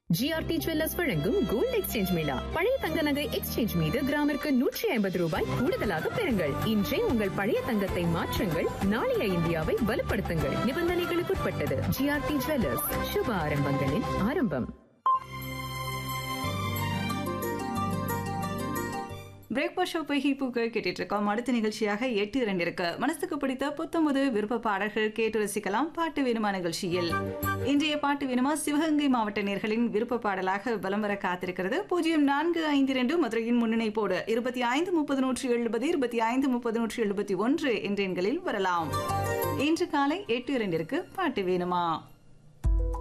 GRT jewellers வழங்கும் gold exchange mela பழைய தங்க நகை எக்ஸ்சேஞ்ச் மீது கிராமிற்கு நூற்றி ஐம்பது ரூபாய் கூடுதலாக பெறுங்கள் இன்றே உங்கள் பழைய தங்கத்தை மாற்றுங்கள் நாளைய இந்தியாவை வலுப்படுத்துங்கள் நிபந்தனைகளுக்குட்பட்டது ஜிஆர்டி ஜுவல்லர்ஸ் சுப ஆரம்பங்களின் ஆரம்பம் பிரேக்ஃபாஸ்ட் ஷோ போய் பூக்கள் கேட்டுட்டு இருக்கோம் அடுத்த நிகழ்ச்சியாக எட்டு இரண்டு இருக்கு மனசுக்கு பிடித்த புத்தம்பது விருப்ப பாடல்கள் கேட்டு ரசிக்கலாம் பாட்டு வேணுமா நிகழ்ச்சியில் இன்றைய பாட்டு வேணுமா சிவகங்கை மாவட்ட நேர்களின் விருப்ப பாடலாக பலம் வர காத்திருக்கிறது பூஜ்ஜியம் நான்கு ஐந்து இரண்டு மதுரையின் முன்னிணைப்போடு இருபத்தி ஐந்து முப்பது நூற்றி எழுபது இருபத்தி ஐந்து முப்பது நூற்றி எழுபத்தி ஒன்று என்ற எண்களில் வரலாம் இன்று காலை எட்டு இரண்டிற்கு பாட்டு வேணுமா